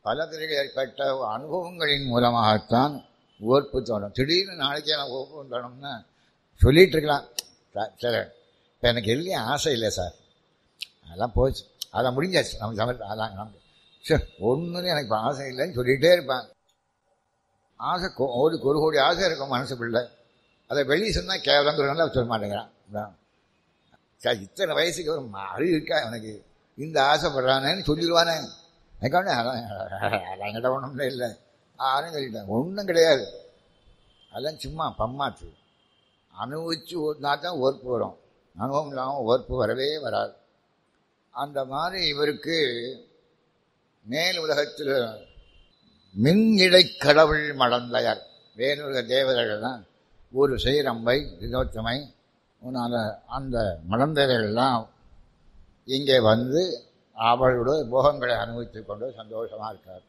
பல திரையில் ஏற்பட்ட அனுபவங்களின் மூலமாகத்தான் ஓர்ப்பு தோணும் திடீர்னு நாளைக்கே நான் ஓர்ப்பு தோணும்னா சொல்லிட்டு இருக்கலாம் ச- சரி இப்போ எனக்கு எதுலேயும் ஆசை இல்லை சார் அதெல்லாம் போச்சு அதான் முடிஞ்சாச்சு நம்ம சமையல் அதான் நமக்கு சரி ஒன்றும் எனக்கு இப்போ ஆசை இல்லைன்னு சொல்லிகிட்டே இருப்பேன் ஆசை கோ- ஒரு ஒரு கோடி ஆசை இருக்கும் மனசுக்குள்ள அதை வெளியே சொன்னால் கேவலங்கிறனால சொல்ல மாட்டேங்கிறான் அதான். சார் இத்தனை வயசுக்கு ஒரு அறிவு இருக்கா எனக்கு இந்த ஆசைப்படுறானேன்னு சொல்லிடுவானே எனக்கு ஒன்று அதான் கிட்ட ஒன்றும் இல்லை ஆரும் சொல்லிட்டேன் ஒன்றும் கிடையாது அதெல்லாம் சும்மா பம்மாத்து அனுபவிச்சு ஓட்டினா தான் ஓர்ப்பு வரும் அனுபவம் இல்லாமல் ஓர்ப்பு வரவே வராது அந்த மாதிரி இவருக்கு மேல் உலகத்தில் மின் இடை கடவுள் மடந்தையர் வேணுலக தேவதைகள் தான் ஒரு செய்ரம்பை வினோத்தமை உன்னால அந்த மடந்தையர்கள்லாம் இங்கே வந்து அவளுடைய போகங்களை அனுபவித்துக் கொண்டு சந்தோஷமா இருக்கார்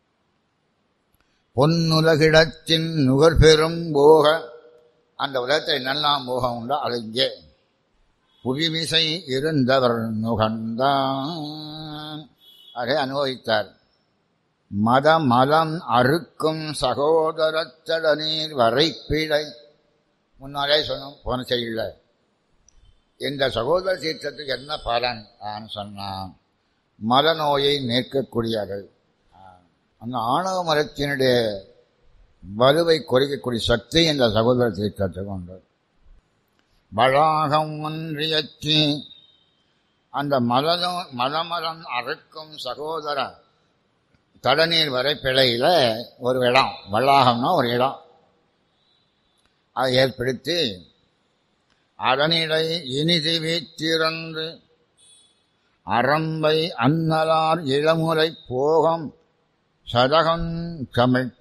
பொன்னுலகிடத்தின் நுகர் பெறும் போக அந்த உலகத்தை நல்லாம் போகம் உண்டோ அது இங்கே புவிமிசை இருந்தவர் நுகர்ந்தான் அதை அனுபவித்தார் மத மலம் அறுக்கும் சகோதரத்தட நீர் வரைப்பிழை முன்னாலே சொன்னோம் போன செய்யல இந்த சகோதர தீர்த்தத்துக்கு என்ன பலன் ஆன்னு சொன்னான் மலநோயை நீக்கக்கூடியது அந்த ஆணவ மரத்தினுடைய வலுவை குறைக்கக்கூடிய சக்தி இந்த சகோதர தீர்த்தத்துக்கு உண்டு வளாகம் ஒன்றியற்றி அந்த மலனோ மலமலம் அறுக்கும் சகோதர தடநீர் வரைப்பிழையில் ஒரு இடம் வளாகம்னா ஒரு இடம் அதை ஏற்படுத்தி அதனிடை இனிதி வீத்திறந்து அரம்பை அன்னலார் இளமுறை போகம் சதகம் சமைப்ப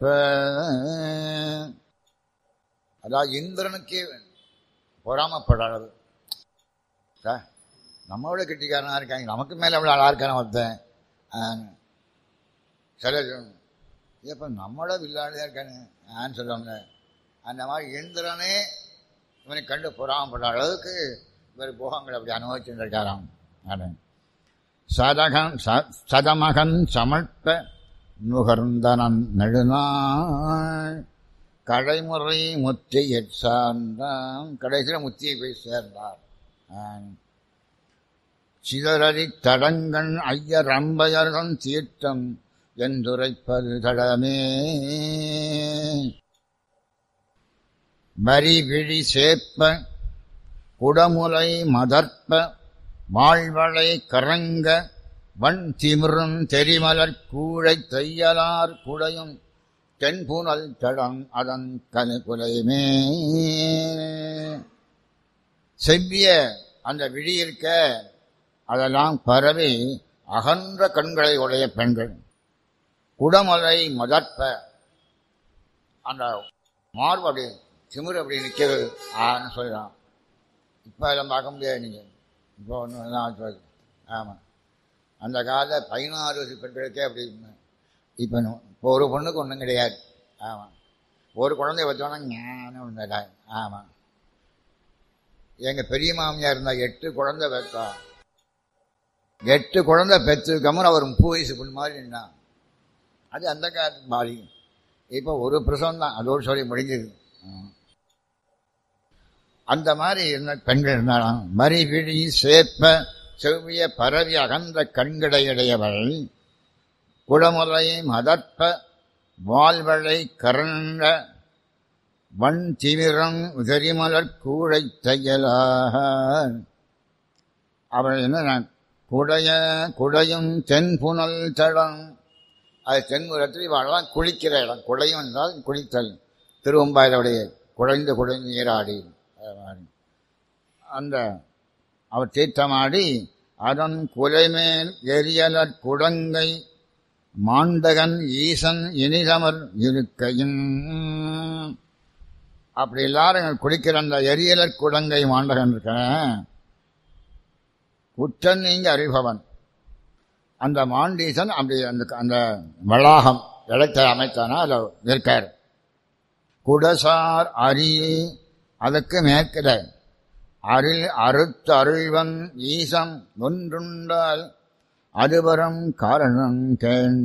அதாவது இந்திரனுக்கே பொறாமப்படாது சார் நம்மளோட கெட்டிக்காரனாக இருக்காங்க நமக்கு மேலே எவ்வளோ அழகா இருக்கான ஒருத்தன் ஆன்னு. சில இப்போ நம்மளோட வில்லாடியாக இருக்கானு ஆன்னு சொல்லுவாங்க அந்த மாதிரி இந்திரனே இவனை கண்டு பொறாமப்பட அளவுக்கு இவர் போகங்களை அப்படி அனுபவிச்சுட்டு இருக்காராம் அப்படின்னு. சதகன் ச- சதமகன் சமழ்ப்ப நுகர்ந்தனன் நெடுநாள் கடைமுறை முத்தியை சார்ந்தான் கடைசியில் முத்தியை போய் சேர்ந்தார் ஆம். சிதறடி தடங்கண் ஐயர் அம்பயர்தன் தீர்த்தம் என்றுரைப்பது தடமே வரி விழி சேப்ப குடமுலை மதர்ப்ப வாழ்வளை கரங்க வன் திமிரும் தெரிமலர் கூழை தையலார் குடையும் தென்புனல் தடம் அதன் கலை குலைமே செவ்விய அந்த விழி இருக்க அதெல்லாம் பரவி அகன்ற கண்களை உடைய பெண்கள் குடமலை மதற்ப அந்த மார்பு அப்படி திமிரு அப்படி நிற்கிறது ஆன்னு சொல்லலாம் இப்போ அதெல்லாம் பார்க்க முடியாது நீங்கள் இப்போ ஒன்று ஆமாம் அந்த கால பதினாறு வயசு பெண்களுக்கே அப்படி இப்போ இப்போ ஒரு பொண்ணுக்கு ஒன்றும் கிடையாது ஆமாம் ஒரு குழந்தைய வச்சோன்னா ஞானம் ஒன்று ஆமாம் எங்கள் பெரிய மாமியார் இருந்தால் எட்டு குழந்தை பெற்றா எட்டு குழந்தை பெற்றதுக்கப்புறம் அவர் முப்பது வயசு பொண்ணு மாதிரி நின்னான் அது அந்த காலத்து பாதி இப்போ ஒரு பிரசவம் தான் அதோடு சொல்லி முடிஞ்சது ஆமா. அந்த மாதிரி இருந்த பெண்கள் இருந்தாலும் மறி விழி சேப்ப செவ்விய பரவி அகன்ற கண்களையுடையவள் குடமுலை மதற்ப வாழ்வளை கரண்ட வன் திமிரம் உதரிமலர் கூடை தையலாக அவள் என்ன குடைய குடையும் தென்புனல் தடம் அது தென்முறத்தில் இவெல்லாம் குளிக்கிற இடம் குடையும் என்றால் குளித்தல் திருவம்பாயிலுடைய குழைந்து குடைந்து நீராடி அது மாதிரி. அந்த அவர் தீர்த்தமாடி அதன் குலைமேல் எரியலற் குடங்கை மாண்டகன் ஈசன் இனிதமர் இருக்கையும் அப்படி எல்லாரும் குளிக்கிற அந்த எரியலற் குடங்கை மாண்டகன் இருக்க குற்றன் நீங்க அறிபவன் அந்த மாண்டீசன் அப்படி அந்த அந்த வளாகம் இடத்தை அமைத்தானா அதில் இருக்கார் குடசார் அரி அதுக்கு மேற்கிட அருள் அறுத்து அருள்வன் ஈசம் ஒன்றுண்டால் அதுவரம் காரணம் கேள்